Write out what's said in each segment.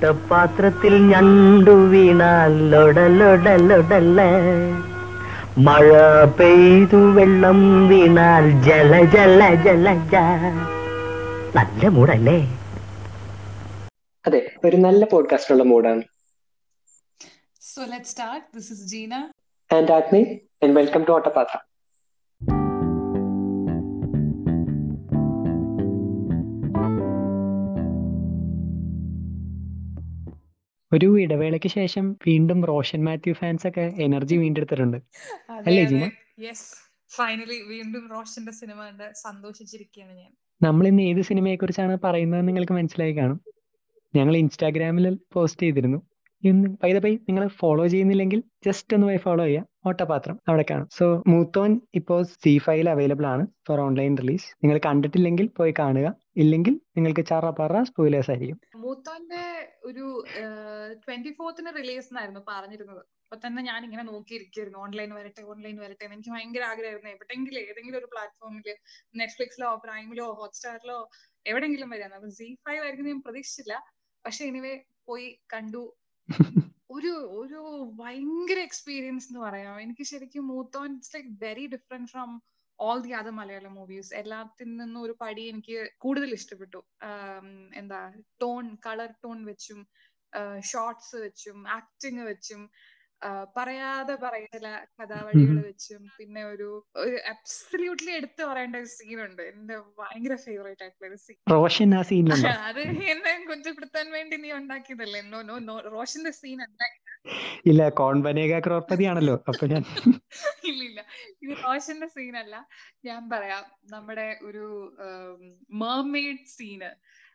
ഓട്ടപാത്രത്തിൽ ഞണ്ടു വീണാൽ ലൊടലൊടലൊടല മഴ പെയ്തു വെള്ളം വീണാൽ ജല ജല ജല ജ നല്ല മൂടല്ലേ അതെ ഒരു നല്ല പോഡ്കാസ്റ്റുള്ള മൂഡാണ് So let's start. This is Gina. And Agni and welcome to Ottapathra ഒരു ഇടവേളയ്ക്ക് ശേഷം വീണ്ടും റോഷൻ മാത്യു ഫാൻസ് ഒക്കെ എനർജി വീണ്ടെടുത്തിട്ടുണ്ട് അല്ലേ ജീന യെസ് ഫൈനലി വീണ്ടും റോഷന്റെ സിനിമ കണ്ട് സന്തോഷിച്ചിരിക്കുകയാണ് ഞാൻ നമ്മൾ ഇന്ന് ഏത് സിനിമയെ കുറിച്ചാണ് പറയുന്നത് നിങ്ങൾക്ക് മനസ്സിലായി കാണും ഞങ്ങൾ ഇൻസ്റ്റാഗ്രാമിൽ പോസ്റ്റ് ചെയ്തിരുന്നു ഇന്ന് പൈ പൈ നിങ്ങൾ ഫോളോ ചെയ്യുന്നില്ലെങ്കിൽ ജസ്റ്റ് ഒന്ന് പോയി ഫോളോ ചെയ്യുക ഓട്ടപാത്രം അവിടെ കാണും സോ മൂത്തോൻ ഇപ്പോൾ സി ഫൈവിൽ അവൈലബിൾ ആണ് ഫോർ ഓൺലൈൻ റിലീസ് നിങ്ങൾ കണ്ടിട്ടില്ലെങ്കിൽ പോയി കാണുക ഇല്ലെങ്കിൽ നിങ്ങൾക്ക് ചറ പറ സ്പോയിലേഴ്സ് ആയിരിക്കും മൂത്തോന്റെ ഒരു ട്വന്റി ഫോർത്തിന് റിലീസ് എന്നായിരുന്നു പറഞ്ഞിരുന്നത് അപ്പൊ തന്നെ ഞാൻ ഇങ്ങനെ നോക്കിയിരിക്കുന്നു ഓൺലൈൻ വരട്ടെ ഓൺലൈൻ വരട്ടെ എന്ന് എനിക്ക് ഭയങ്കര ആഗ്രഹമായിരുന്നു എവിടെയെങ്കിലും ഏതെങ്കിലും ഒരു പ്ലാറ്റ്ഫോമിൽ നെറ്റ്ഫ്ലിക്സിലോ പ്രൈമിലോ ഹോട്ട്സ്റ്റാറിലോ എവിടെയെങ്കിലും വരാന്ന് അപ്പൊ സി ഫൈവ് ആയിരിക്കും ഞാൻ പ്രതീക്ഷിച്ചില്ല പക്ഷെ എനിവേ പോയി കണ്ടു ഒരു ഒരു ഭയങ്കര എക്സ്പീരിയൻസ് എന്ന് പറയാം എനിക്ക് ശരിക്കും Moothon it's like very different from all the other Malayalam movies എല്ലാത്തിൽ നിന്നും ഒരു പടി എനിക്ക് കൂടുതൽ ഇഷ്ടപ്പെട്ടു എന്താ ടോൺ കളർ ടോൺ വെച്ചും ഷോർട്സ് വെച്ചും ആക്ടിങ് വെച്ചും പറയാതെ പറയുന്ന കഥാവഴികൾ വെച്ചും പിന്നെ ഒരു ഒരു അബ്സല്യൂട്ട്ലി എടുത്തു പറയേണ്ട ഒരു സീനുണ്ട് എന്റെ ഭയങ്കര ഫേവറേറ്റ് ആയിട്ടുള്ള ഒരു സീൻ റോഷൻ ആ സീനിലുണ്ടോ അത് എന്നെ കുറ്റപ്പെടുത്താൻ വേണ്ടി നീ ഉണ്ടാക്കിയതല്ലേ നോ നോ നോ റോഷന്റെ സീൻ അല്ല ഇല്ല കോൺബനേക ക്രോർപതി ആണല്ലോ അപ്പൊ ഞാൻ ഇല്ല ഇല്ല ഇത് റോഷന്റെ സീൻ അല്ല ഞാൻ പറയാം നമ്മുടെ ഒരു മേർമെയ്ഡ് സീന്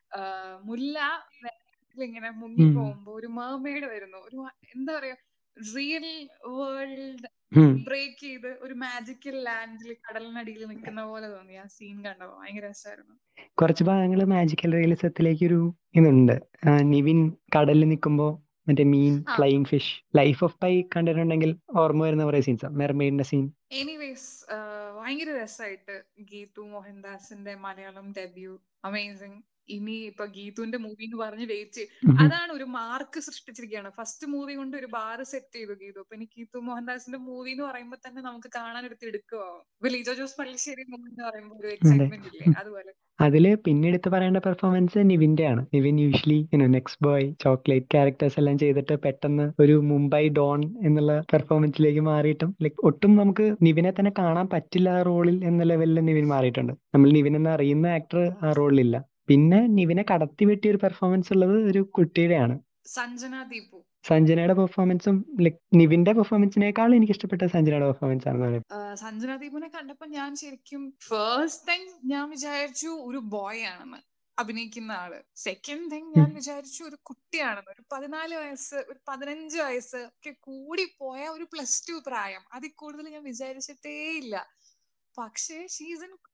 മുല്ല ഇങ്ങനെ മുങ്ങി പോകുമ്പോ ഒരു മേർമെയ്ഡ് വരുന്നു ഒരു എന്താ പറയാ റിയൽ വേൾഡ് ബ്രേക്ക് ചെയ്ത് ഒരു മാജിക്കൽ ലാൻഡിൽ കടലിനടിയിൽ നിൽക്കുന്ന പോലെ തോന്നി ആ സീൻ കണ്ടപ്പോ ഭയങ്കര രസമായിരുന്നു കുറച്ച് ഭാഗങ്ങൾ മാജിക്കൽ റിയലിസത്തിലേക്ക് ഒരു ഇതുണ്ട് നിവിൻ കടലിൽ നിൽക്കുമ്പോ മറ്റേ മീൻ flying fish life of Pi കണ്ടിട്ടുണ്ടെങ്കിൽ ഓർമ്മ വരുന്ന കുറെ സീൻസ് മെർമെയ്ഡിന്റെ സീൻ എനിവേസ് ഭയങ്കര രസമായിട്ട് ഗീതു മോഹൻദാസിന്റെ മലയാളം ഡെബ്യൂ അമേസിങ് ഇനി ഇപ്പൊ ഗീതുവിന്റെ മൂവി എന്ന് പറഞ്ഞ് വെയിറ്റ് അതാണ് ഒരു മാർക്ക് സൃഷ്ടിച്ചിരിക്കുകയാണ് ഫസ്റ്റ് മൂവി കൊണ്ട് ഒരു ബാർ സെറ്റ് ചെയ്തു ഗീതു അപ്പൊ ഇനി ഗീതു മോഹൻദാസിന്റെ മൂവി എന്ന് പറയുമ്പോ തന്നെ നമുക്ക് കാണാൻ ഒരു തിടുക്കമാവും ഇപ്പൊ ലിജോ ജോസ് പള്ളിശ്ശേരി മൂവി എന്ന് പറയുമ്പോൾ ഒരു എക്സൈറ്റ്മെന്റ് ഇല്ലേ അതുപോലെ അതില് പിന്നെ എടുത്ത് പറയേണ്ട പെർഫോമൻസ് നിവിന്റെ ആണ് Nivin usually next boy chocolate characters എല്ലാം ചെയ്തിട്ട് പെട്ടെന്ന് ഒരു മുംബൈ ഡോൺ എന്നുള്ള പെർഫോമൻസിലേക്ക് മാറിയിട്ടും ലൈക്ക് ഒട്ടും നമുക്ക് നിവിനെ തന്നെ കാണാൻ പറ്റില്ല ആ റോളിൽ എന്ന ലെവലിൽ നിവിൻ മാറിയിട്ടുണ്ട് നമ്മൾ നിവിൻ എന്ന് അറിയുന്ന ആക്ടർ ആ റോളിലില്ല പിന്നെ നിവിനെ കടത്തി വെട്ടിയ ഒരു പെർഫോമൻസ് ഉള്ളത് ഒരു കുട്ടിയുടെയാണ് സഞ്ജന ദീപു സഞ്ജനയുടെ പെർഫോമൻസും ലൈക് നിവിന്റെ പെർഫോമൻസിനേക്കാൾ എനിക്ക് ഇഷ്ടപ്പെട്ട സഞ്ജനയുടെ പെർഫോമൻസ് ആണ് സഞ്ജന ദീപുനെ കണ്ടപ്പോ ഞാൻ ശരിക്കും ഫസ്റ്റ് ടൈം ഞാൻ വിചാരിച്ചു ഒരു ബോയ് ആണെന്ന് അഭിനയിക്കുന്ന ആള് സെക്കൻഡ് തിങ് ഞാൻ വിചാരിച്ചു ഒരു കുട്ടിയാണെന്ന് ഒരു പതിനാല് വയസ്സ് ഒരു പതിനഞ്ച് വയസ്സ് ഒക്കെ കൂടി പോയ ഒരു പ്ലസ് ടു പ്രായം അതിൽ കൂടുതൽ ഞാൻ വിചാരിച്ചിട്ടേ ഇല്ല പക്ഷേ ഷീസ് ഇൻ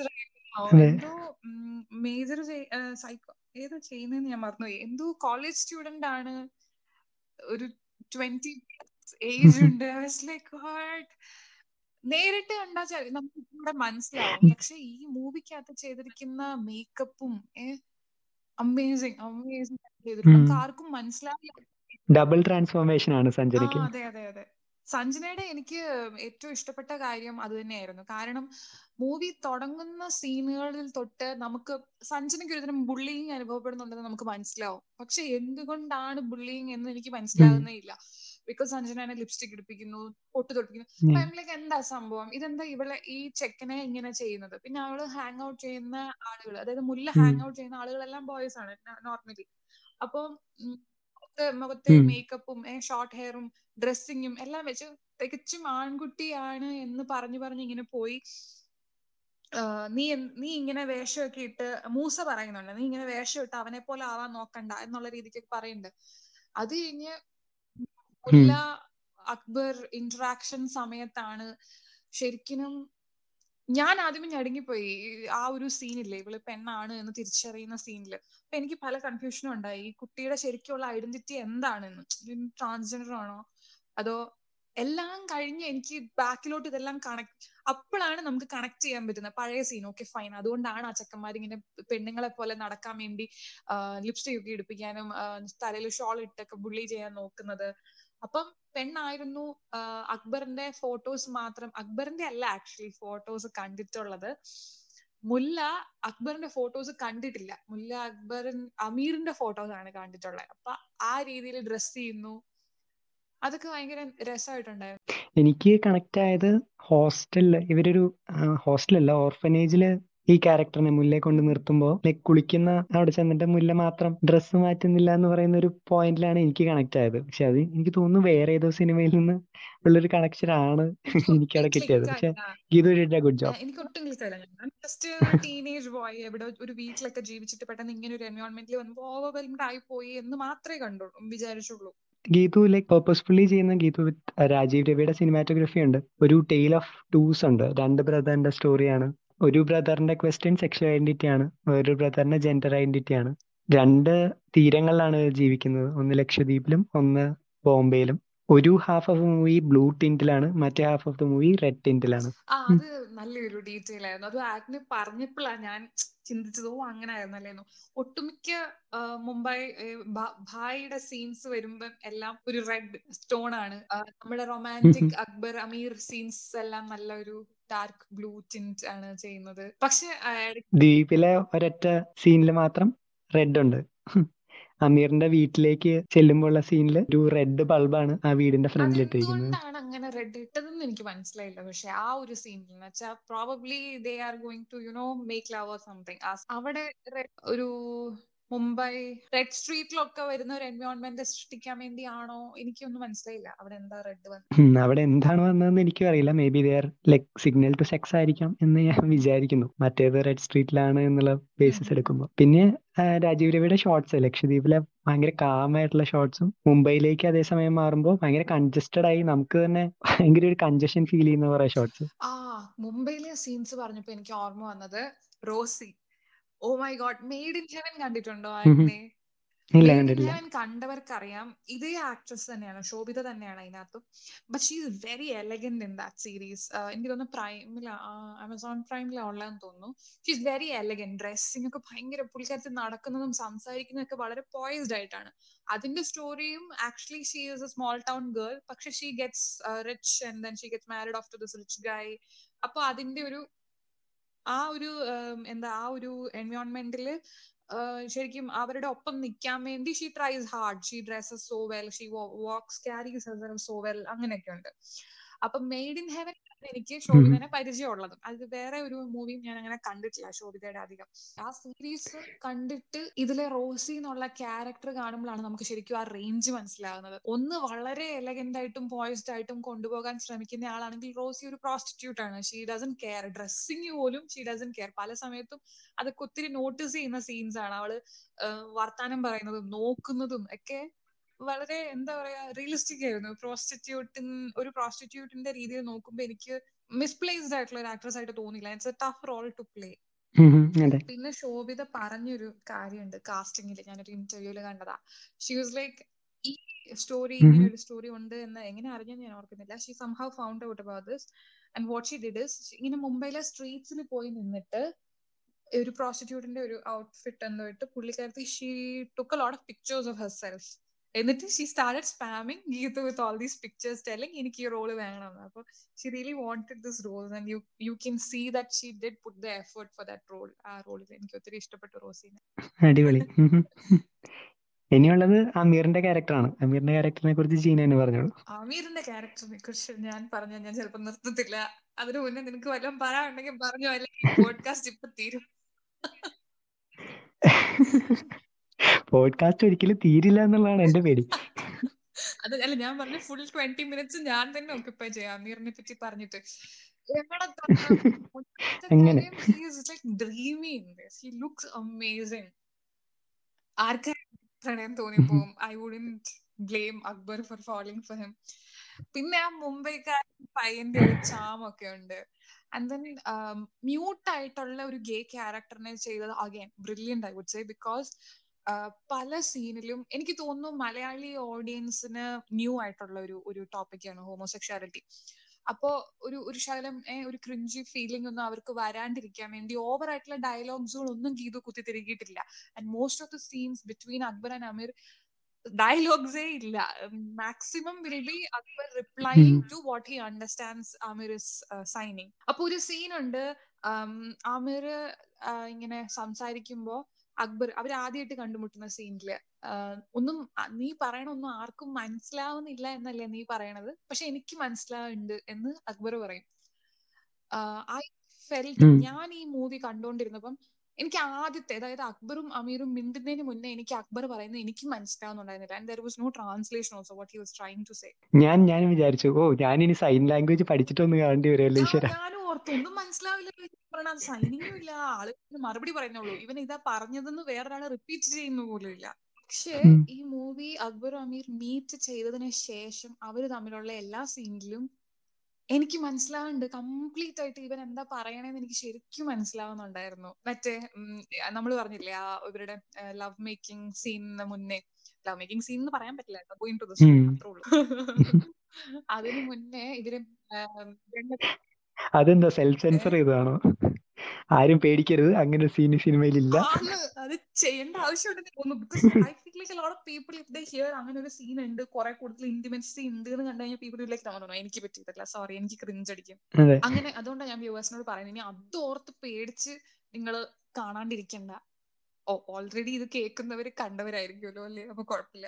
എന്തോ മേജർ സൈക്കോ ഏതോ ചെയ്യുന്നതെന്ന് ഞാൻ മറന്നുപോയി എന്തോ കോളേജ് സ്റ്റുഡന്റ് ആണ് ഒരു ട്വന്റി ഏജ് ഉണ്ട് ലൈക്ക് ഹാർട്ട് നേരിട്ട് കണ്ടാൽ നമുക്ക് കൂടെ മനസ്സിലാവും പക്ഷെ ഈ മൂവിക്കകത്ത് ചെയ്തിരിക്കുന്ന മേക്കപ്പും അമേസിങ് അമേസിങ് ചെയ്തിട്ടുണ്ട് നമുക്ക് ആർക്കും മനസ്സിലാവില്ല ഡബിൾ ട്രാൻസ്ഫോർമേഷൻ ആണ് സഞ്ജനയ്ക്ക് അതെ അതെ അതെ സഞ്ജനയുടെ എനിക്ക് ഏറ്റവും ഇഷ്ടപ്പെട്ട കാര്യം അത് തന്നെയായിരുന്നു കാരണം മൂവി തുടങ്ങുന്ന സീനുകളിൽ തൊട്ട് നമുക്ക് സഞ്ജനയ്ക്ക് ഒരുതരം ബുള്ളിങ് അനുഭവപ്പെടുന്നുണ്ടെന്ന് നമുക്ക് മനസ്സിലാവും പക്ഷെ എന്തുകൊണ്ടാണ് ബുള്ളിങ് എന്ന് എനിക്ക് മനസ്സിലാകുന്നേ ഇല്ല ബിക്കോസ് സഞ്ജന ലിപ്സ്റ്റിക് ഇടിപ്പിക്കുന്നു പൊട്ട് തൊട്ടിക്കുന്നു ടൈമിലേക്ക് എന്താ സംഭവം ഇതെന്താ ഇവളെ ഈ ചെക്കനെ ഇങ്ങനെ ചെയ്യുന്നത് പിന്നെ അവള് ഹാങ് ഔട്ട് ചെയ്യുന്ന ആളുകൾ അതായത് മുല്ല ഹാങ് ഔട്ട് ചെയ്യുന്ന ആളുകളെല്ലാം ബോയ്സ് ആണ് നോർമലി അപ്പൊ മുഖത്തെ മേക്കപ്പും ഷോർട്ട് ഹെയറും ഡ്രസ്സിങ്ങും എല്ലാം വെച്ച് തികച്ചും ആൺകുട്ടിയാണ് എന്ന് പറഞ്ഞു പറഞ്ഞ് ഇങ്ങനെ പോയി നീ നീ ഇങ്ങനെ വേഷമൊക്കെ ഇട്ട് മൂസ പറയുന്നുണ്ട് നീ ഇങ്ങനെ വേഷം ഇട്ട് അവനെ പോലെ ആവാൻ നോക്കണ്ട എന്നുള്ള രീതിക്ക് പറയുന്നുണ്ട് അത് കഴിഞ്ഞ് മുല്ല അക്ബർ ഇന്ററാക്ഷൻ സമയത്താണ് ശരിക്കും ഞാൻ ആദ്യമേ ഞടുങ്ങിപ്പോയി ആ ഒരു സീനില്ലേ ഇവള് പെണ്ണാണ് എന്ന് തിരിച്ചറിയുന്ന സീനില് അപ്പൊ എനിക്ക് പല കൺഫ്യൂഷനും ഉണ്ടായി ഈ കുട്ടിയുടെ ശരിക്കുള്ള ഐഡന്റിറ്റി എന്താണെന്ന് ട്രാൻസ്ജെൻഡർ ആണോ അതോ എല്ലാം കഴിഞ്ഞ് എനിക്ക് ബാക്കിലോട്ട് ഇതെല്ലാം കണക്ട് അപ്പോഴാണ് നമുക്ക് കണക്ട് ചെയ്യാൻ പറ്റുന്നത് പഴയ സീൻ ഓക്കെ ഫൈൻ അതുകൊണ്ടാണ് ആ ചെക്കന്മാർ ഇങ്ങനെ പെണ്ണുങ്ങളെ പോലെ നടക്കാൻ വേണ്ടി ലിപ്സ്റ്റിക് ഒക്കെ ഇടിപ്പിക്കാനും തലയിൽ ഷോൾ ഇട്ടൊക്കെ ബുള്ളി ചെയ്യാൻ നോക്കുന്നത് അപ്പം പെണ്ണായിരുന്നു അക്ബറിന്റെ ഫോട്ടോസ് മാത്രം അക്ബറിന്റെ അല്ല ആക്ച്വലി ഫോട്ടോസ് കണ്ടിട്ടുള്ളത് മുല്ല അക്ബറിന്റെ ഫോട്ടോസ് കണ്ടിട്ടില്ല മുല്ല അക്ബറിൻ അമീറിന്റെ ഫോട്ടോസ് ആണ് കണ്ടിട്ടുള്ളത് അപ്പൊ ആ രീതിയിൽ ഡ്രസ് ചെയ്യുന്നു അതൊക്കെ ഭയങ്കര രസമായിട്ടുണ്ടായിരുന്നു എനിക്ക് കണക്ട് ആയത് ഹോസ്റ്റലില് ഇവരൊരു ഹോസ്റ്റലല്ല ഓർഫനേജില് ഈ ക്യാരക്ടറിനെ മുല്ലയെ കൊണ്ട് നിർത്തുമ്പോൾ ലൈക് കുളിക്കുന്ന അവിടെ ചെന്നിട്ട് മുല്ല മാത്രം ഡ്രസ്സ് മാറ്റുന്നില്ല എന്ന് പറയുന്ന ഒരു പോയിന്റിലാണ് എനിക്ക് കണക്ട് ആയത് പക്ഷെ അത് എനിക്ക് തോന്നുന്നു വേറെ ഏതോ സിനിമയിൽ നിന്ന് ഉള്ളൊരു കണക്ഷൻ ആണ് എനിക്ക് അവിടെ കിട്ടിയത് പക്ഷെ Geethu did a good job എനിക്ക് ഒട്ടും ക്ലിക്കായില്ല ഞാൻ ജസ്റ്റ് ടീനേജ് ബോയ് എവിടെ ഒരു വീട്ടിലൊക്കെ ജീവിച്ചിട്ട് പെട്ടെന്ന് ഇങ്ങനെ ഒരു എൻവയോൺമെന്റിൽ വന്നപ്പോൾ ഓവർവെൽംഡ് ആയി പോയി എന്ന് മാത്രമേ കണ്ടുള്ളൂ വിചാരിച്ചുള്ളൂ ഗീതു ലൈക് പേർപ്പസ്ഫുള്ളി ചെയ്യുന്ന ഗീതു വിത്ത് രാജീവ് രവിയുടെ സിനിമാറ്റോഗ്രഫി ഉണ്ട് ഒരു ടെയിൽ ഓഫ് ടൂസ് ഉണ്ട് രണ്ട് ബ്രദറിന്റെ സ്റ്റോറിയാണ് ഒരു ബ്രദറിന്റെ ക്വസ്റ്റ്യൻ സെക്ഷൽ ഐഡന്റിറ്റി ആണ് വേറൊരു ബ്രദറിന്റെ ജെൻഡർ ഐഡന്റിറ്റി ആണ് രണ്ട് തീരങ്ങളിലാണ് ജീവിക്കുന്നത് ഒന്ന് ലക്ഷദ്വീപിലും ഒന്ന് ബോംബെയിലും ഒരു ഹാഫ് ഓഫ് മൂവി ബ്ലൂ ടിന്റിലാണ് മറ്റേ half of the movie red ടിന്റിലാണ് ആ അത് നല്ലൊരു ഡീറ്റെയിൽ ആയിരുന്നു അത് ആക്ടിന് പറഞ്ഞപ്പോഴാണ് ഞാൻ ചിന്തിച്ചതോ അങ്ങനെ ആയിരുന്നല്ലേന്നു ഒട്ടുമിക്ക മുംബൈ ഭായിയുടെ സീൻസ് വരുമ്പം എല്ലാം ഒരു റെഡ് സ്റ്റോൺ ആണ് നമ്മുടെ റൊമാൻറ്റിക് അക്ബർ അമീർ സീൻസ് എല്ലാം നല്ല ഒരു ഡാർക്ക് ബ്ലൂ ടിന്റ് ആണ് ചെയ്യുന്നത് പക്ഷെ ദ്വീപിലെ ഒരൊറ്റ സീനിൽ മാത്രം റെഡ് ഉണ്ട് അമീറിന്റെ വീട്ടിലേക്ക് ചെല്ലുമ്പോഴുള്ള സീനിൽ ഒരു റെഡ് ബൾബാണ് ആ വീടിന്റെ ഫ്രണ്ടിൽ ഇട്ടിരിക്കുന്നത് എന്തുകൊണ്ടാണ് അങ്ങനെ റെഡ് ഇട്ടതെന്ന് എനിക്ക് മനസ്സിലായില്ല പക്ഷെ ആ ഒരു സീനിൽ എന്ന് വെച്ചാൽ probably they are going to you know make love or something അവിടെ ഒരു മുംബൈ റെഡ് സ്ട്രീറ്റിലൊക്കെ വരുന്ന ഒരു എൻവയോൺമെന്റ് സൃഷ്ടിക്കാൻ വേണ്ടിയാണോ എനിക്കൊന്നും മനസ്സിലായില്ല അവിടെ എന്താ റെഡ് വന്നത് അവിടെ എന്താണ് വന്നതെന്ന് എനിക്കും അറിയില്ല maybe there like signal to sex ആയിരിക്കാം എന്ന് ഞാൻ വിചാരിക്കുന്നു മറ്റേത് റെഡ് സ്ട്രീറ്റിലാണ് എന്നുള്ള ബേസിസ് എടുക്കുമ്പോൾ പിന്നെ രാജീവ് രവിയുടെ ഷോർട്സ് ലക്ഷദ്വീപിലെ ഭയങ്കര കാമായിട്ടുള്ള ഷോർട്സും മുംബൈയിലേക്ക് അതേസമയം മാറുമ്പോൾ ഭയങ്കര കൺജസ്റ്റഡ് ആയി നമുക്ക് തന്നെ ഭയങ്കര ഒരു കൺജഷൻ ഫീൽ ചെയ്യുന്ന കുറെ ഷോർട്സ് ആ മുംബൈയിലെ സീൻസ് പറഞ്ഞപ്പോ എനിക്ക് ഓർമ്മ വന്നത് Rosie oh my God made in heaven കണ്ടിട്ടുണ്ടോ ആക്നെ ഹെവൻ കണ്ടവർക്കറിയാം ഇതേ ആക്ട്രസ് തന്നെയാണ് ശോഭിത തന്നെയാണ് അതിനകത്തും but she is very elegant in that series എനിക്ക് തോന്നുന്നു പ്രൈമിൽ ആമസോൺ പ്രൈമിലാണ് ഉള്ളതെന്ന് തോന്നുന്നു she is very elegant dressing ഒക്കെ ഭയങ്കര പുള്ളിക്കാരത്തിൽ നടക്കുന്നതും സംസാരിക്കുന്നതും ഒക്കെ വളരെ പോയിസ്ഡ് ആയിട്ടാണ് അതിന്റെ സ്റ്റോറിയും actually she is a small town girl പക്ഷെ she gets rich and then she gets married off to this rich guy അപ്പൊ അതിന്റെ ഒരു ആ ഒരു എന്താ ആ ഒരു എൻവയോൺമെന്റിൽ ശരിക്കും അവരുടെ ഒപ്പം നിൽക്കാൻ വേണ്ടി she tries hard she dresses so well she walks carries so well അങ്ങനെയൊക്കെ ഉണ്ട് അപ്പൊ മെയ്ഡ് ഇൻ ഹെവൻ എനിക്ക് ശോഭിതനെ പരിചയമുള്ളതും അത് വേറെ ഒരു മൂവിയും ഞാൻ അങ്ങനെ കണ്ടിട്ടില്ല ശോഭിതയുടെ അധികം ആ സീരീസ് കണ്ടിട്ട് ഇതിലെ റോസി എന്നുള്ള ക്യാരക്ടർ കാണുമ്പോഴാണ് നമുക്ക് ശരിക്കും ആ റേഞ്ച് മനസ്സിലാകുന്നത് ഒന്ന് വളരെ എലഗന്റ് ആയിട്ടും പോയിസ്ഡ് ആയിട്ടും കൊണ്ടുപോകാൻ ശ്രമിക്കുന്ന ആളാണെങ്കിൽ റോസി ഒരു പ്രോസ്റ്റിറ്റ്യൂട്ട് ആണ് ഷീ ഡസൻ കെയർ ഡ്രസ്സിങ് പോലും ഷീ ഡസൻ കെയർ പല സമയത്തും അതൊക്കെ ഒത്തിരി നോട്ടീസ് ചെയ്യുന്ന സീൻസ് ആണ് അവള് വർത്താനം പറയുന്നതും നോക്കുന്നതും ഒക്കെ വളരെ എന്താ പറയാ റിയലിസ്റ്റിക് ആയിരുന്നു പ്രോസ്റ്റിറ്റ്യൂട്ടിൻ ഒരു പ്രോസ്റ്റിറ്റ്യൂട്ടിന്റെ രീതിയിൽ നോക്കുമ്പോൾ എനിക്ക് മിസ്പ്ലേസ്ഡ് ആയിട്ടുള്ള ഒരു ആക്ട്രസ് ആയിട്ട് തോന്നിയില്ല it's a tough role to play പിന്നെ ശോഭിത പറഞ്ഞൊരു കാര്യമുണ്ട് കാസ്റ്റിംഗിൽ ഞാനൊരു ഇന്റർവ്യൂല് കണ്ടതാ ഷീ വാസ് ലൈക്ക് ഈ സ്റ്റോറി ഇങ്ങനെ ഒരു സ്റ്റോറി ഉണ്ട് എന്ന് എങ്ങനെ അറിഞ്ഞെന്ന് ഞാൻ ഓർക്കുന്നില്ല she somehow found out about this and what she did is ഇങ്ങനെ മുംബൈയിലെ സ്ട്രീറ്റ്സിൽ പോയി നിന്നിട്ട് ഒരു പ്രോസ്റ്റിറ്റ്യൂട്ടിന്റെ ഒരു ഔട്ട്ഫിറ്റ് എന്തോ ഇട്ട് പുള്ളിക്കാരത്തി she took a lot of pictures of herself എന്നിട്ട് she started spamming Geeth with all these pictures telling എനിക്ക് ഈ റോള് വേണം അപ്പൊ she really wanted this role and you you can see that she did put the effort for that role ആ റോളിൽ എനിക്ക് ഒത്തിരി ഇഷ്ടപ്പെട്ടു റോസിനെ അടിപൊളി ഇനിയുള്ളത് അമീറിന്റെ ക്യാരക്ടറാണ് അമീറിന്റെ ക്യാരക്ടറിനെ കുറിച്ച് ജീന തന്നെ പറഞ്ഞോളൂ അമീറിന്റെ ക്യാരക്ടറിനെ കുറിച്ച് ഞാൻ പറഞ്ഞ ഞാൻ ചിലപ്പോൾ നിർത്തത്തില്ല അതിനു മുന്നേ നിനക്ക് വല്ലതും പറയാനുണ്ടെങ്കിൽ പറഞ്ഞു അല്ലെങ്കിൽ പോഡ്കാസ്റ്റ് ഇപ്പൊ തീരും പോഡ്കാസ്റ്റ് ഒരിക്കലും തീരില്ല എന്നുള്ളതാണ് എന്റെ പേടി അത് അല്ല ഞാൻ പറഞ്ഞ ഫുൾ ട്വന്റി മിനിറ്റ്സ് ഞാൻ തന്നെ ഒക്കുപ്പൈ ചെയ്യാം അമീറിനെ പറ്റി പറഞ്ഞിട്ട് എങ്ങനെ ആർക്കാ പ്രണയം തോന്നിപ്പോവും I wouldn't blame Akbar for falling for him പിന്നെ ആ മുംബൈക്കാരൻ പയ്യന്റെ ഒരു ചാമൊക്കെ ഉണ്ട് ആൻഡ് ദെൻ മ്യൂട്ട് ആയിട്ടുള്ള ഒരു ഗേ ക്യാരക്ടറിനെ ചെയ്തത് again brilliant I would say because പല സീനിലും എനിക്ക് തോന്നുന്നു മലയാളി ഓഡിയൻസിന് ന്യൂ ആയിട്ടുള്ള ഒരു ഒരു ടോപ്പിക്കാണ് ഹോമോസെക്ഷാലിറ്റി അപ്പോ ഒരു ഒരു ശകലം ഒരു ക്രിഞ്ചി ഫീലിംഗ് ഒന്നും അവർക്ക് വരാണ്ടിരിക്കാൻ വേണ്ടി ഓവർ ആയിട്ടുള്ള ഡയലോഗ്സുകൾ ഒന്നും ഗീതു കുത്തിത്തിരികിയിട്ടില്ല and most of the scenes between Akbar and Ameer ഡയലോഗ്സേ ഇല്ല maximum will be Akbar replying to what he understands Aamir is signing അപ്പൊ ഒരു സീൻ ഉണ്ട് ആമിർ ഇങ്ങനെ സംസാരിക്കുമ്പോ അക്ബർ അവർ ആദ്യമായിട്ട് കണ്ടുമുട്ടുന്ന സീനില് ഒന്നും നീ പറയണൊന്നും ആർക്കും മനസ്സിലാവുന്നില്ല എന്നല്ലേ നീ പറയണത് പക്ഷെ എനിക്ക് മനസ്സിലാവുന്നുണ്ട് എന്ന് അക്ബർ പറയും ഐ ഫെൽറ്റ് ഞാൻ ഈ മൂവി കണ്ടുകൊണ്ടിരുന്നപ്പം എനിക്ക് ആദ്യത്തെ അതായത് അക്ബറും അമീറും മിണ്ടുന്നതിന് മുന്നേ എനിക്ക് അക്ബർ പറയുന്നത് എനിക്ക് മനസ്സിലാവുന്നുണ്ടായിരുന്നില്ല and there was no translation also what he was trying to say ഞാൻ ഞാൻ വിചാരിച്ചു ഓ ഞാൻ ഇനി സൈൻ ലാംഗ്വേജ് പഠിച്ചിട്ടൊന്ന് കാണേണ്ടി വരുമല്ലോ ഈശ്വര ഞാനും ഓർത്തു ഒന്നും മനസ്സിലാവില്ല പറഞ്ഞാൽ സൈനിങ്ങും ഇല്ല ആള് മറുപടി പറയുന്നുള്ളൂ ഇവൻ ഇതാ പറഞ്ഞതെന്ന് വേറൊരാള് റിപ്പീറ്റ് ചെയ്യുന്ന പോലും ഇല്ല പക്ഷേ ഈ മൂവി അക്ബർ അമീർ മീറ്റ് ചെയ്തതിന് ശേഷം അവര് തമ്മിലുള്ള എല്ലാ സീനിലും എനിക്ക് മനസ്സിലാവുന്നുണ്ട് കംപ്ലീറ്റ് ആയിട്ട് ഇവൻ എന്താ പറയണേന്ന് എനിക്ക് ശരിക്കും മനസ്സിലാവുന്നുണ്ടായിരുന്നു മറ്റേ നമ്മൾ പറഞ്ഞില്ലേ ആ ഇവരുടെ ലവ് മേക്കിംഗ് സീനിന് മുന്നേ ലവ് മേക്കിംഗ് സീൻ എന്ന് പറയാൻ പറ്റില്ല ഗോയിങ് ടു ദ അത്രേ ഉള്ളൂ അതിനു മുന്നേ ഇവര് അതെന്താ സെൽഫ് സെൻസർ ചെയ്തതാണോ ആരും പേടിക്കരുത് അങ്ങനെ സീന് സിനിമയിലില്ല അത് ചെയ്യേണ്ട ആവശ്യമുണ്ടെന്ന് തോന്നുന്നു because I feel like lot of people if they hear അങ്ങനെ ഒരു സീൻ ഉണ്ട് കുറെ കൂടുതൽ ഇന്റിമൻസി ഉണ്ട് എന്ന് കണ്ടു കഴിഞ്ഞാൽ പീപ്പിൾ ലൈക്ക് തോന്നുന്നു എനിക്ക് പറ്റിയിട്ടില്ല സോറി എനിക്ക് ക്രിഞ്ച് അടിക്കും അങ്ങനെ അതുകൊണ്ടാണ് ഞാൻ വ്യൂവേഴ്സിനോട് പറയുന്നത് ഇനി അത് ഓർത്ത് പേടിച്ച് നിങ്ങൾ കാണാണ്ടിരിക്കണ്ട ഓ ഓൾറെഡി ഇത് കേൾക്കുന്നവര് കണ്ടവരായിരിക്കുമല്ലോ അല്ലേ അപ്പൊ കുഴപ്പമില്ല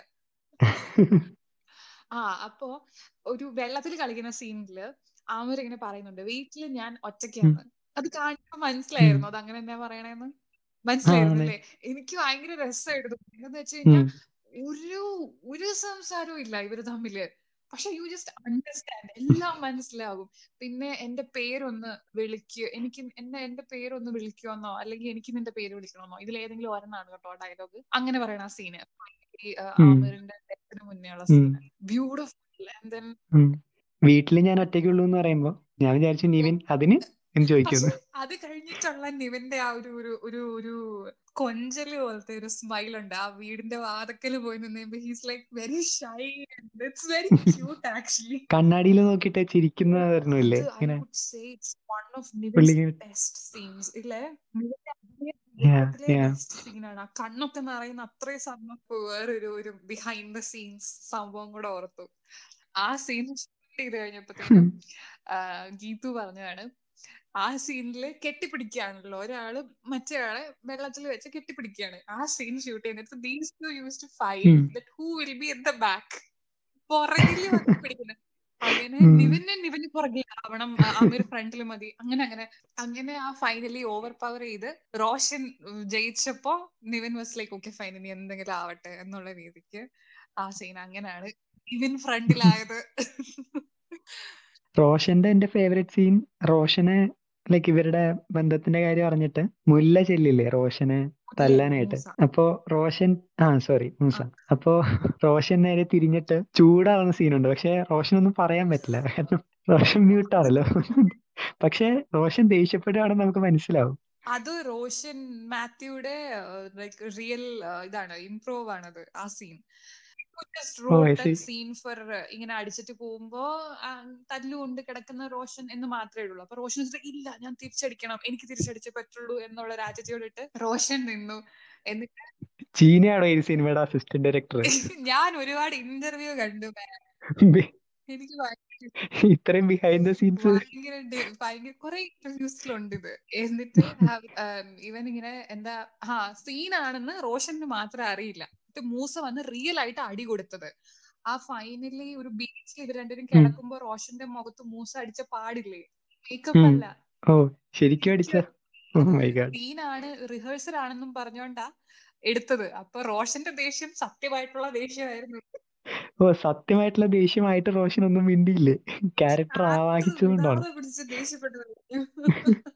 ആ അപ്പോ ഒരു വെള്ളത്തിൽ കളിക്കുന്ന സീനില് ആമർ ഇങ്ങനെ പറയുന്നുണ്ട് വീട്ടില് ഞാൻ ഒറ്റയ്ക്കാണ് അത് കാണുമ്പോ മനസ്സിലായിരുന്നു അത് അങ്ങനെ എന്നാ പറയണേന്ന് മനസ്സിലായിരുന്നു അല്ലേ എനിക്ക് ഭയങ്കര രസമായിരുന്നു എന്താന്ന് വെച്ച് കഴിഞ്ഞാൽ ഒരു ഒരു സംസാരവും ഇല്ല ഇവര് തമ്മില് പക്ഷെ യു ജസ്റ്റ് അണ്ടർസ്റ്റാൻഡ് എല്ലാം മനസ്സിലാകും പിന്നെ എന്റെ പേരൊന്ന് വിളിക്കുക എനിക്ക് എന്നെ എന്റെ പേരൊന്ന് വിളിക്കുമെന്നോ അല്ലെങ്കിൽ എനിക്ക് നിന്റെ പേര് വിളിക്കണമെന്നോ ഇതിൽ ഏതെങ്കിലും ഒരെണ്ണാണ് കേട്ടോ ഡയലോഗ് അങ്ങനെ പറയണ സീന് ആമറിന്റെ ഡെത്തിന് മുന്നേ ഉള്ള സീന് ബ്യൂട്ടിഫുൾ ആൻഡ് ദെൻ വീട്ടില് ഞാൻ ഒറ്റയ്ക്കുള്ളൂ എന്ന് പറയുമ്പോ ഞാൻ വിചാരിച്ചു നിവിൻ അതിന് എന്ന് ചോദിക്കുന്നു അത് കഴിഞ്ഞിട്ടുള്ള നിവിന്റെ ആ ഒരു ഒരു ഒരു ഒരു കൊഞ്ചല് പോലത്തെ ഒരു സ്മൈൽ ഉണ്ട് ആ വീടിന്റെ വാതക്കല് പോയി നിന്ന് he's like very shy it's very cute actually കണ്ണാടിയിൽ നോക്കിയിട്ട് ചിരിക്കുന്നതായിരുന്നില്ലേ ഇങ്ങനെ ബെസ്റ്റ് സീൻസ് ഇല്ലേ സീനാണ് ആ കണ്ണൊക്കെ നിറയുന്ന അത്രയും സമയം വേറൊരു ഒരു ബിഹൈൻഡ് ദ സീൻസ് സംഭവം കൂടെ ഓർത്തു ആ സീൻ ചെയ്ത് കഴിഞ്ഞപ്പോഴത്തേക്കും ഗീതു പറഞ്ഞതാണ് ആ സീനില് കെട്ടിപ്പിടിക്കുകയാണല്ലോ ഒരാള് മറ്റേയാളെ വെള്ളത്തിൽ വെച്ച് കെട്ടിപ്പിടിക്കുകയാണ് ആ സീൻ ഷൂട്ട് ചെയ്യുന്നിടത്ത് these two used to fight who will be in the back പുറകില് വന്ന് പിടിക്കുന്നത് അങ്ങനെ നിവിന് നിവിന് പുറകിലാവണം അമീർ ഫ്രണ്ടിൽ മതി അങ്ങനെ അങ്ങനെ അങ്ങനെ ആ ഫൈനലി ഓവർ പവർ ചെയ്ത് റോഷൻ ജയിച്ചപ്പോ Nivin was like okay fine ഇനി എന്തെങ്കിലും ആവട്ടെ എന്നുള്ള രീതിക്ക് ആ സീൻ അങ്ങനെയാണ് നിവിൻ ഫ്രണ്ടിലായത് റോഷന്റെ എന്റെ ഫേവറേറ്റ് സീൻ റോഷന് ലൈക്ക് ഇവരുടെ ബന്ധത്തിന്റെ കാര്യം അറിഞ്ഞിട്ട് മുല്ല ചെല്ലില്ലേ റോഷന് തല്ലാനായിട്ട് അപ്പോ റോഷൻ ആ സോറി മൂസ അപ്പോ റോഷൻ നേരെ തിരിഞ്ഞിട്ട് ചൂടാവുന്ന സീനുണ്ട് പക്ഷെ റോഷനൊന്നും പറയാൻ പറ്റില്ല കാരണം റോഷൻ മ്യൂട്ടാണല്ലോ പക്ഷെ റോഷൻ ദേഷ്യപ്പെടുകയാണെന്ന് നമുക്ക് മനസ്സിലാവും അത് റോഷൻ മാത്യുയുടെ ലൈക്ക് റിയൽ ഇതാണ് ഇംപ്രൂവ് ആണത് ആ സീൻ സീൻ ഫോർ ഇങ്ങനെ അടിച്ചിട്ട് പോകുമ്പോ തല്ലുകൊണ്ട് കിടക്കുന്ന റോഷൻ എന്ന് മാത്രമേ ഉള്ളൂ അപ്പൊ റോഷൻ ഇല്ല ഞാൻ തിരിച്ചടിക്കണം എനിക്ക് തിരിച്ചടിച്ചേ പറ്റുള്ളൂ എന്നുള്ള ഒരു ആറ്റിറ്റ്യൂഡ് ഇട്ട് റോഷൻ നിന്നു എന്നിട്ട് ചീനയാണോ ഈ സിനിമയുടെ അസിസ്റ്റന്റ് ഡയറക്ടർ ഞാൻ ഒരുപാട് ഇന്റർവ്യൂ കണ്ടു എനിക്ക് ഇത്രയും ബിഹൈൻഡ് ദ സീൻസ് ഭയങ്കര ഭയങ്കര കുറെ ഇന്റർവ്യൂസിലുണ്ട് ഇത് എന്നിട്ട് ഇവൻ ഇങ്ങനെ എന്താ ആ സീനാണെന്ന് റോഷന് മാത്രം അറിയില്ല മൂസ വന്ന് റിയൽ ആയിട്ട് അടി കൊടുത്തത് ആ ഫൈനലി ഒരു ബീച്ചിൽ ഇവർ രണ്ടുപേരും കിടക്കുമ്പോ റോഷന്റെ മുഖത്ത് മൂസ അടിച്ച പാടില്ലേ മേക്കപ്പ് അല്ല ഓ ശരിക്കും അടിച്ച സീനാണ് റിഹേഴ്സൽ ആണെന്നും പറഞ്ഞോണ്ടാ എടുത്തത് അപ്പൊ റോഷന്റെ ദേഷ്യം സത്യമായിട്ടുള്ള ദേഷ്യമായിരുന്നു ഓ സത്യമായിട്ടുള്ള ദേഷ്യമായിട്ട് റോഷൻ ഒന്നും മിണ്ടിയില്ലേ ക്യാരക്ടർ ആവാഹിച്ചതുകൊണ്ടാണ്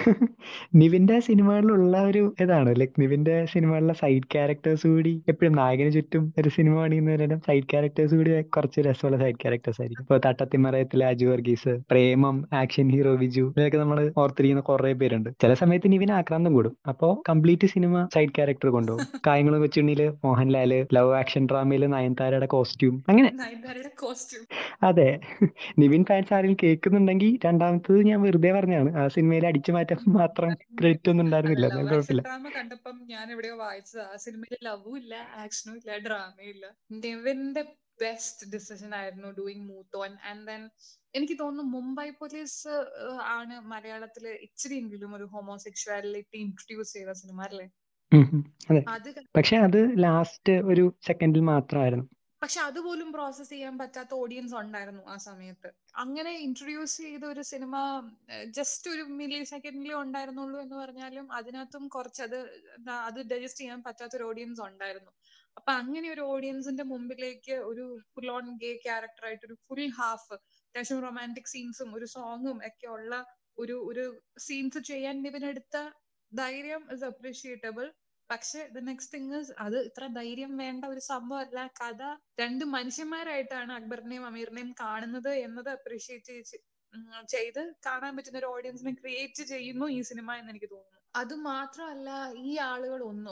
നിവിന്റെ സിനിമകളിലുള്ള ഒരു ഇതാണ് ലൈക് നിവിന്റെ സിനിമകളിലെ സൈഡ് ക്യാരക്ടേഴ്സ് കൂടി എപ്പോഴും നായകന് ചുറ്റും ഒരു സിനിമ പണിയുന്നവരുടെ സൈഡ് ക്യാരക്ടേഴ്സ് കൂടി കുറച്ച് രസമുള്ള സൈഡ് ക്യാരക്ടേഴ്സ് ആയിരിക്കും ഇപ്പൊ തട്ടത്തിമറയത്തിലെ അജു വർഗീസ് പ്രേമം ആക്ഷൻ ഹീറോ വിജു ഇതൊക്കെ നമ്മൾ ഓർത്തിരിക്കുന്ന കുറെ പേരുണ്ട് ചില സമയത്ത് നിവിന് ആക്രാന്തം കൂടും അപ്പോ കംപ്ലീറ്റ് സിനിമ സൈഡ് ക്യാരക്ടർ കൊണ്ടുപോകും കായങ്ങളും കൊച്ചുണ്ണിയില് മോഹൻലാല് ലവ് ആക്ഷൻ ഡ്രാമയില് നയൻതാരയുടെ കോസ്റ്റ്യൂം അങ്ങനെ നയൻതാരയുടെ കോസ്റ്റ്യൂം അതെ നിവിൻ ഫാൻസ് ആരെങ്കിലും കേൾക്കുന്നുണ്ടെങ്കിൽ രണ്ടാമത്തത് ഞാൻ വെറുതെ പറഞ്ഞാണ് ആ സിനിമയിൽ അടിച്ചു മാറ്റാൻ മാത്രം ക്രെഡിറ്റ് ഒന്നും ഉണ്ടായിരുന്നില്ല ലവ് എന്നാലും ആക്ഷൻ കുഴപ്പമില്ല ഡ്രാമ കണ്ടപ്പം ഞാൻ എവിടെയോ വായിച്ചത് ആ സിനിമയിൽ ലവും ഇല്ല ആക്ഷനും ഇല്ല ഡ്രാമയും ഇല്ല നിവിന്റെ ബെസ്റ്റ് ഡിസിഷൻ ആയിരുന്നു ഡൂയിങ് മൂത്തോൻ ആൻഡ് ദെൻ എനിക്ക് തോന്നുന്നു മുംബൈ പോലീസ് ആണ് മലയാളത്തില് ഇച്ചിരിയെങ്കിലും ഒരു ഹോമോസെക്ഷുവാലിറ്റി ഇൻട്രൊഡ്യൂസ് ചെയ്ത സിനിമ അല്ലേ ഉം ഉം. അതെ അത് പക്ഷെ അത് ലാസ്റ്റ് ഒരു സെക്കൻഡിൽ മാത്രമായിരുന്നു പക്ഷെ അതുപോലും പ്രോസസ് ചെയ്യാൻ പറ്റാത്ത ഓഡിയൻസ് ഉണ്ടായിരുന്നു ആ സമയത്ത് അങ്ങനെ ഇൻട്രൊഡ്യൂസ് ചെയ്ത ഒരു സിനിമ ജസ്റ്റ് ഒരു മില്ലി സെക്കൻഡിലേ ഉണ്ടായിരുന്നുള്ളൂ എന്ന് പറഞ്ഞാലും അതിനകത്തും കുറച്ച് അത് എന്താ അത് ഡൈജസ്റ്റ് ചെയ്യാൻ പറ്റാത്ത ഒരു ഓഡിയൻസ് ഉണ്ടായിരുന്നു അപ്പൊ അങ്ങനെ ഒരു ഓഡിയൻസിന്റെ മുമ്പിലേക്ക് ഒരു ഫുൾ ഓൺ ഗേ ക്യാരക്ടർ ആയിട്ട് ഒരു ഫുൾ ഹാഫ് അത്യാവശ്യം റൊമാൻറ്റിക് സീൻസും ഒരു സോങ്ങും ഒക്കെ ഉള്ള ഒരു ഒരു സീൻസ് ചെയ്യാൻ ഇവനെടുത്ത ധൈര്യം ഇസ് അപ്രീഷിയേറ്റബിൾ പക്ഷെ ദ നെക്സ്റ്റ് തിങ് അത് ഇത്ര ധൈര്യം വേണ്ട ഒരു സംഭവമല്ല കഥ രണ്ട് മനുഷ്യന്മാരായിട്ടാണ് അക്ബറിനെയും അമീറിനെയും കാണുന്നത് എന്നത് അപ്രീഷിയേറ്റ് ചെയ്ത് കാണാൻ പറ്റുന്ന ഒരു ഓഡിയൻസിനെ ക്രിയേറ്റ് ചെയ്യുന്നു ഈ സിനിമ എന്ന് എനിക്ക് തോന്നുന്നു അത് മാത്രമല്ല ഈ ആളുകളൊന്നും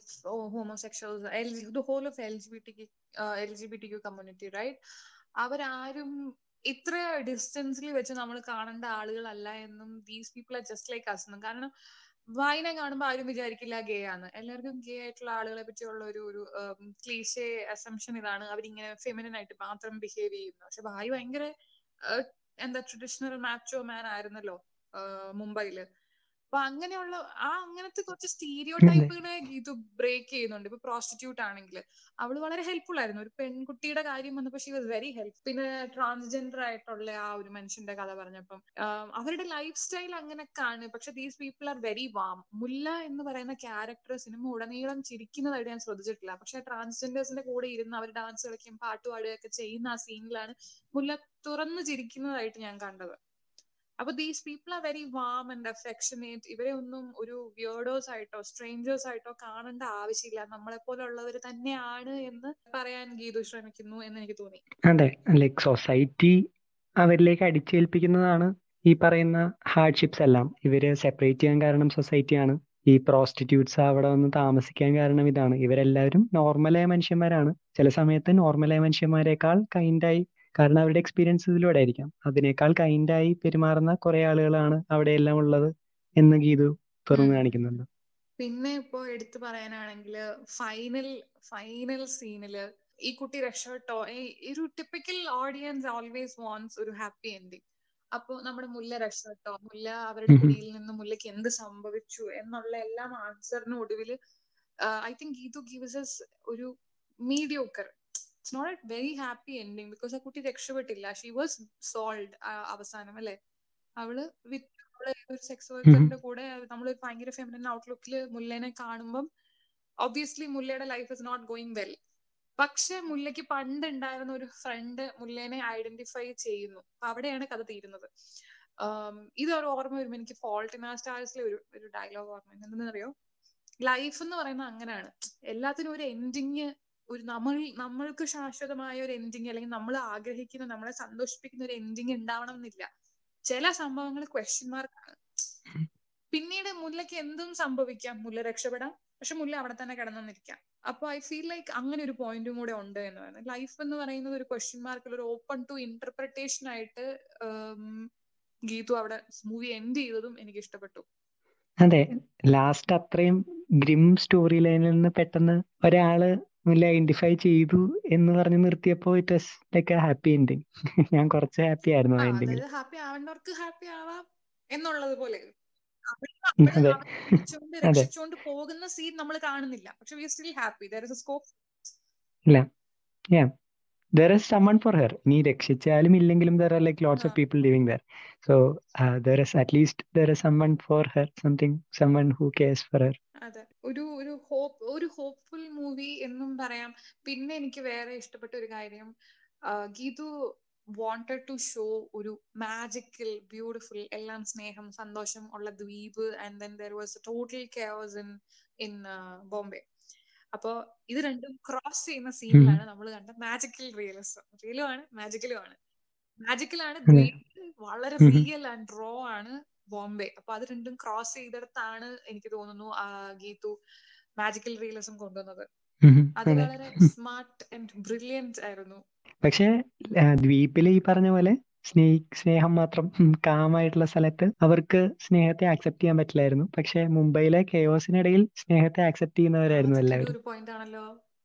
homosexuals the whole of L G B T L G B T Q community right അവരാരും ഇത്ര ഡിസ്റ്റൻസിൽ വെച്ച് നമ്മൾ കാണേണ്ട ആളുകളല്ല എന്നും these people are just like us എന്നും കാരണം വായന കാണുമ്പോൾ ആരും വിചാരിക്കില്ല ഗേ ആണ് എല്ലാവർക്കും ഗേ ആയിട്ടുള്ള ആളുകളെ പറ്റിയുള്ള ഒരു ഒരു ക്ലീഷേ അസംഷൻ ഇതാണ് അവരിങ്ങനെ ഫെമിനൻ ആയിട്ട് മാത്രം ബിഹേവ് ചെയ്യുന്നു പക്ഷെ ഭായി ഭയങ്കര എന്താ ട്രഡീഷണൽ മാച്ചോ മാൻ ആയിരുന്നല്ലോ മുംബൈയില് അപ്പൊ അങ്ങനെയുള്ള ആ അങ്ങനത്തെ കുറച്ച് സ്റ്റീരിയോ ടൈപ്പുകളെ ഇത് ബ്രേക്ക് ചെയ്യുന്നുണ്ട് ഇപ്പൊ പ്രോസ്റ്റിറ്റ്യൂട്ട് ആണെങ്കിൽ അവള് വളരെ ഹെൽപ്ഫുൾ ആയിരുന്നു ഒരു പെൺകുട്ടിയുടെ കാര്യം വന്നപ്പോ ഷി വാസ് വെരി ഹെൽപ്പ് പിന്നെ ട്രാൻസ്ജെൻഡർ ആയിട്ടുള്ള ആ ഒരു മനുഷ്യന്റെ കഥ പറഞ്ഞപ്പം അവരുടെ ലൈഫ് സ്റ്റൈൽ അങ്ങനെയൊക്കെയാണ് പക്ഷെ these people are very warm Mulla എന്ന് പറയുന്ന ക്യാരക്ടർ സിനിമ ഉടനീളം ചിരിക്കുന്നതായിട്ട് ഞാൻ ശ്രദ്ധിച്ചിട്ടില്ല പക്ഷെ ട്രാൻസ്ജെൻഡേഴ്സിന്റെ കൂടെ ഇരുന്ന് അവർ ഡാൻസ് കളിക്കുകയും പാട്ട് പാടുകയൊക്കെ ചെയ്യുന്ന ആ സീനിലാണ് മുല്ല തുറന്നു ചിരിക്കുന്നതായിട്ട് ഞാൻ കണ്ടത് അപ്പൊ these people are very warm and affectionate ഇവരെ ഒന്നും ഒരു വിയേർഡേഴ്സ് ആയിട്ടോ സ്ട്രേഞ്ചേഴ്സ് ആയിട്ടോ കാണേണ്ട ആവശ്യമില്ല നമ്മളെ പോലുള്ളവർ തന്നെയാണ് എന്ന് പറയാൻ ഗീതു ശ്രമിക്കുന്നു എന്ന് എനിക്ക് തോന്നി അതെ ലൈക് സൊസൈറ്റി അവരിലേക്ക് അടിച്ചേൽപ്പിക്കുന്നതാണ് ഈ പറയുന്ന ഹാർഡ്ഷിപ്സ് എല്ലാം ഇവര് സെപ്പറേറ്റ് ചെയ്യാൻ കാരണം സൊസൈറ്റിയാണ് ഈ പ്രോസ്റ്റിറ്റ്യൂട്ട്സ് അവിടെ വന്ന് താമസിക്കാൻ കാരണം ഇതാണ് ഇവരെല്ലാവരും നോർമലായ മനുഷ്യന്മാരാണ് ചില സമയത്ത് നോർമലായ മനുഷ്യന്മാരെക്കാൾ കൈൻഡായി കാരണം അവരുടെ എക്സ്പീരിയൻസ് ഇതിലൂടെ ആയിരിക്കാം അതിനേക്കാൾ കൈൻഡായി പെരുമാറുന്ന കുറെ ആളുകളാണ് അവിടെയെല്ലാം ഉള്ളത് എന്ന് ഗീതു തുറന്നു കാണിക്കുന്നുണ്ട് പിന്നെ ഇപ്പോ എടുത്തു പറയാനാണെങ്കിൽ ഫൈനൽ ഫൈനൽ സീനില് ഈ കുട്ടി രക്ഷപ്പെട്ടോ ഒരു ടിപ്പിക്കൽ ഓഡിയൻസ് ഓൾവേസ് വാണ്ട്സ് ഒരു ഹാപ്പി എൻഡിങ് അപ്പോ നമ്മുടെ മുല്ല രക്ഷപ്പെട്ടോ മുല്ല അവരുടെ പിടിയിൽ നിന്ന് മുല്ലയ്ക്ക് എന്ത് സംഭവിച്ചു എന്നുള്ള എല്ലാം ആൻസറിന് ഒടുവിൽ ഐ തിങ്ക് ഗീതു ഗീവ്സ് ഒരു mediocre it's not a very happy ending because ആ കുട്ടി രക്ഷപ്പെട്ടില്ല ഷീ വാസ് സോൾഡ് അവസാനം അല്ലെ അവള് വിത്ത് ഒരു സെക്സ് വർക്കറിന്റെ കൂടെ നമ്മൾ ഭയങ്കര ഫെമിനൻ ഔട്ട്ലുക്കിൽ മുല്ലേനെ കാണുമ്പം ഒബ്വിയസ്ലി മുല്ലയുടെ life is not going well പക്ഷെ മുല്ലയ്ക്ക് പണ്ട് ഉണ്ടായിരുന്ന ഒരു ഫ്രണ്ട് മുല്ലേനെ ഐഡന്റിഫൈ ചെയ്യുന്നു അപ്പൊ അവിടെയാണ് കഥ തീരുന്നത് ഇതൊരു ഓർമ്മ വരുമ്പോൾ എനിക്ക് ഫോൾട്ട് ഇൻ ആ സ്റ്റാർസിലെ ഒരു ഒരു ഡയലോഗ് ഓർമ്മ എന്തെന്നറിയോ ലൈഫ് എന്ന് പറയുന്നത് അങ്ങനെയാണ് എല്ലാത്തിനും ഒരു എൻഡിങ് ഒരു നമ്മൾ നമ്മൾക്ക് ശാശ്വതമായ ഒരു എൻഡിങ് അല്ലെങ്കിൽ നമ്മൾ ആഗ്രഹിക്കുന്ന നമ്മളെ സന്തോഷിപ്പിക്കുന്ന ഒരു എൻഡിങ് ഉണ്ടാവണം എന്നില്ല ചില സംഭവങ്ങൾ ക്വസ്റ്റ്യൻ മാർക്കാണ് പിന്നീട് മുല്ലയ്ക്ക് എന്തും സംഭവിക്കാം മുല്ല രക്ഷപ്പെടാം പക്ഷെ മുല്ല അവിടെ തന്നെ കിടന്നിരിക്കാം അപ്പൊ ഐ ഫീൽ ലൈക്ക് അങ്ങനെ ഒരു പോയിന്റും കൂടെ ഉണ്ട് എന്ന് പറയുന്നത് ലൈഫ് എന്ന് പറയുന്നത് ഒരു ക്വസ്റ്റ്യൻ മാർക്കിൽ ഒരു ഓപ്പൺ ടു ഇന്റർപ്രിട്ടേഷൻ ആയിട്ട് ഗീതു അവിടെ മൂവി എൻഡ് ചെയ്തതും എനിക്ക് ഇഷ്ടപ്പെട്ടു അതെ ലാസ്റ്റ് അത്രയും ഗ്രിം സ്റ്റോറി ലൈനിൽ നിന്ന് പെട്ടെന്ന് ഒരാള് മുല്ല ഐഡന്റിഫൈ ചെയ്തു എന്ന് പറഞ്ഞ് നിർത്തിയപ്പോ it was like a happy ending ഞാൻ കുറച്ച് ഹാപ്പി ആയിരുന്നു ആ എൻഡിങ്ങിൽ ഹാപ്പി ആവേണ്ടവർക്ക് ഹാപ്പി ആവാം എന്നുള്ളത് പോലെ അതെ രക്ഷിച്ചുകൊണ്ട് പോകുന്ന സീൻ നമ്മൾ കാണുന്നില്ല പക്ഷെ we still happy there is a scope ഇല്ല yeah there is someone for her ഇനി രക്ഷിച്ചാലും ഇല്ലെങ്കിലും there are like lots of people living there so there is at least there is someone for her something someone who cares for her അതെ ഒരു ഒരു hope ഒരു hopeful movie എന്നും പറയാം പിന്നെ എനിക്ക് വേറെ ഇഷ്ടപ്പെട്ട ഒരു കാര്യം ഗീതു wanted to show ഒരു മാജിക്കൽ ബ്യൂട്ടിഫുൾ എല്ലാം സ്നേഹം സന്തോഷം ഉള്ള ദ്വീപ് and then there was total chaos in in Bombay അപ്പോ ഇത് രണ്ടും ക്രോസ് ചെയ്യുന്ന സീനിലാണ് നമ്മൾ കണ്ട മാജിക്കൽ റിയലിസം റിയലും ആണ് മാജിക്കലും ആണ് മാജിക്കലാണ് അതെ ദ്വീപ് വളരെ ഉം. റിയൽ ആൻഡ് റോ ആണ് ബോംബെ അപ്പൊ അത് രണ്ടും ക്രോസ് ചെയ്തിടത്താണ് എനിക്ക് തോന്നുന്നു ആ ഗീതു മാജിക്കൽ റിയലിസം കൊണ്ടുവന്നത് ഉം. അത് അതെ വളരെ സ്മാർട്ട് ആൻഡ് ബ്രില്യന്റ് ആയിരുന്നു പക്ഷെ ദ്വീപില് ഈ പറഞ്ഞ പോലെ സ്നേ സ്നേഹം മാത്രം കാമായിട്ടുള്ള സ്ഥലത്ത് അവർക്ക് സ്നേഹത്തെ ആക്സെപ്റ്റ് ചെയ്യാൻ പറ്റില്ലായിരുന്നു പക്ഷെ മുംബൈയിലെ കെയോസിനിടയിൽ സ്നേഹത്തെ ആക്സെപ്റ്റ് ചെയ്യുന്നവരായിരുന്നു അത് എല്ലാവരും ഒരു പോയിന്റ് ആണല്ലോ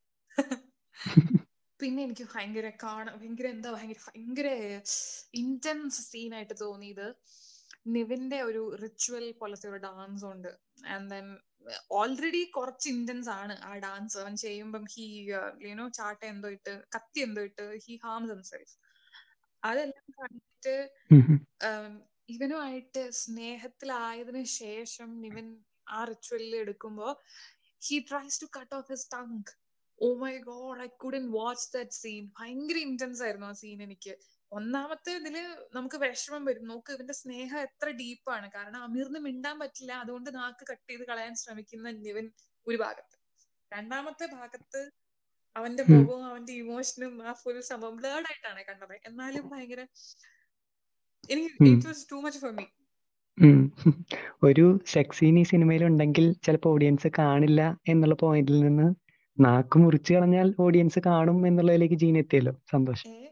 പിന്നെ എനിക്ക് ഭയങ്കര കാണാൻ ഭയങ്കര എന്താ ഭയങ്കര ഭയങ്കര ഇന്റൻസ് സീനായിട്ട് തോന്നിയത് നിവിന്റെ ഒരു റിച്വൽ പോലത്തെ ഒരു ഡാൻസ് ഉണ്ട് ആൻഡ് ദെൻ ഓൾറെഡി കുറച്ച് ഇന്റൻസ് ആണ് ആ ഡാൻസ് അവൻ ചെയ്യുമ്പം ഹി യുനോ ചാട്ട എന്തോ ഇട്ട് കത്തി എന്തോ ഇട്ട് ഹി ഹാംസ് ഹിംസെൽഫ് അതെല്ലാം കണ്ടിട്ട് ഉം. ഉം, ഇവനുമായിട്ട് സ്നേഹത്തിലായതിനു ശേഷം ഇവൻ ആ റിച്വലിൽ എടുക്കുമ്പോ he tries to cut off his tongue oh my God I couldn't watch that scene ഭയങ്കര ഇന്റൻസ് ആയിരുന്നു ആ സീൻ എനിക്ക് ഒന്നാമത്തെ ഇതില് നമുക്ക് വിഷമം വരും നോക്ക് ഇവന്റെ സ്നേഹം എത്ര ഡീപ്പാണ് കാരണം അമീറിന് മിണ്ടാൻ പറ്റില്ല അതുകൊണ്ട് നാക്ക് കട്ട് ചെയ്ത് കളയാൻ ശ്രമിക്കുന്ന നിവൻ ഒരു ഭാഗത്ത് രണ്ടാമത്തെ ഭാഗത്ത് അവന്റെ ഉം. മുഖവും അവന്റെ ഇമോഷനും ആ ഫുൾ സംഭവം ബ്ലേഡ് ആയിട്ടാണ് കണ്ടത് എന്നാലും ഭയങ്കര എനിക്ക് um. It was too much for me um. ഒരു സെക്സ് സീൻ ഈ സിനിമയിൽ ഉണ്ടെങ്കിൽ ചിലപ്പോൾ ഓഡിയൻസ് കാണില്ല എന്നുള്ള പോയിന്റിൽ നിന്ന് നാക്ക് മുറിച്ചു കളഞ്ഞാൽ ഓഡിയൻസ് കാണും എന്നുള്ളതിലേക്ക് ജീൻ എത്തിയല്ലോ സന്തോഷം ഏ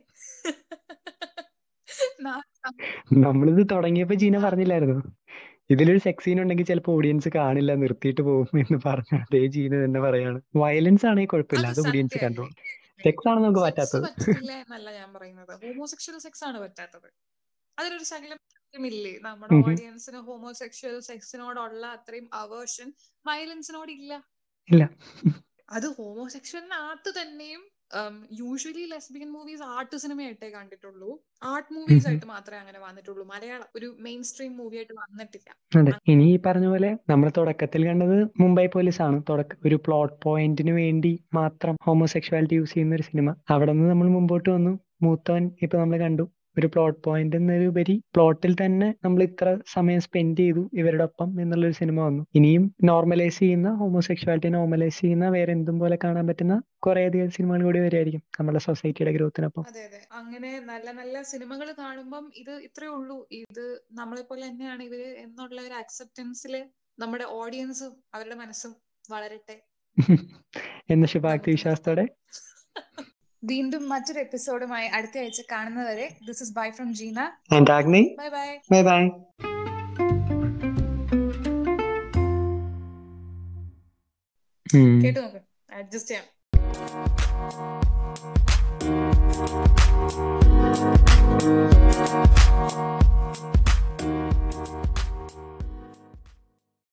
നാ- നമ്മളിത് തുടങ്ങിയപ്പോ ജീന പറഞ്ഞില്ലായിരുന്നു ഇതിലൊരു സെക്സ് സീൻ ഉണ്ടെങ്കിൽ ചിലപ്പോൾ ഓഡിയൻസ് കാണില്ല നിർത്തിയിട്ട് പോകും എന്ന് പറഞ്ഞ അതേ ജീന തന്നെ പറയാണ് വയലൻസ് ആണെങ്കിൽ കുഴപ്പമില്ല അത് അത് ഓഡിയൻസ് സത്യം കണ്ടോളും സെക്സ് ആണ് നമുക്ക് സെക്സ് പറ്റാത്തത് പറ്റുന്നില്ല എന്നല്ല ഞാൻ പറയുന്നത് ഹോമോസെക്ഷൽ സെക്സ് ആണ് പറ്റാത്തത് അതിലൊരു ശകലം ഇല്ലേ നമ്മുടെ ഉം ഹും. ഓഡിയൻസിന് ഹോമോസെക്ഷൽ സെക്സിനോടുള്ള അത്രയും അവേർഷൻ വയലൻസിനോട് ഇല്ല ഇല്ല അത് ഹോമോസെക്ഷലിനകത്ത് തന്നെയും യൂഷ്വലി ലെസ്ബിയൻ മൂവീസ് ആർട്ട് സിനിമയായിട്ടേ കണ്ടിട്ടുള്ളൂ ആർട്ട് മൂവീസ് ആയിട്ട് മാത്രമേ അങ്ങനെ വന്നിട്ടുള്ളൂ മലയാളം ഒരു മെയിൻ സ്ട്രീം മൂവി ആയിട്ട് വന്നിട്ടില്ല അതെ ഇനി ഈ പറഞ്ഞ പോലെ നമ്മൾ തുടക്കത്തിൽ കണ്ടത് മുംബൈ പോലീസ് ആണ് തുടക്ക ഒരു പ്ലോട്ട് പോയിന്റിന് വേണ്ടി മാത്രം ഹോമോസെക്ഷുവാലിറ്റി യൂസ് ചെയ്യുന്ന ഒരു സിനിമ അവിടെ നിന്ന് നമ്മൾ മുമ്പോട്ട് വന്നു മൂത്തവൻ ഇപ്പൊ നമ്മൾ കണ്ടു ഒരു പ്ലോട്ട് പോയിന്റ് എന്നതിലുപരി പ്ലോട്ടിൽ തന്നെ നമ്മൾ ഇത്ര സമയം സ്പെൻഡ് ചെയ്തു ഇവരുടെ ഒപ്പം എന്നുള്ളൊരു സിനിമ വന്നു ഇനിയും നോർമലൈസ് ചെയ്യുന്ന ഹോമോസെക്ഷുവാലിറ്റി നോർമലൈസ് ചെയ്യുന്ന വേറെ എന്തും പോലെ കാണാൻ പറ്റുന്ന കുറെ അധികം സിനിമകൾ കൂടി വരുമായിരിക്കും നമ്മുടെ സൊസൈറ്റിയുടെ ഗ്രോത്തിനൊപ്പം അതെ അതെ അങ്ങനെ നല്ല നല്ല സിനിമകൾ കാണുമ്പം ഇത് ഇത്രേ ഉള്ളൂ ഇത് നമ്മളെ പോലെ തന്നെയാണ് ഇവര് എന്നുള്ള ഒരു അക്സെപ്റ്റൻസിൽ നമ്മുടെ ഓഡിയൻസും അവരുടെ മനസ്സും വളരട്ടെ എന്ന ശുഭാപ്തി നമുക്ക് വിശ്വാസത്തോടെ വീണ്ടും മറ്റൊരു എപ്പിസോഡുമായി അടുത്ത ആഴ്ച കാണുന്നവരെ this is bye from Jeena and Agni bye bye bye bye കേട്ടു നോക്ക് അഡ്ജസ്റ്റ് ചെയ്യാം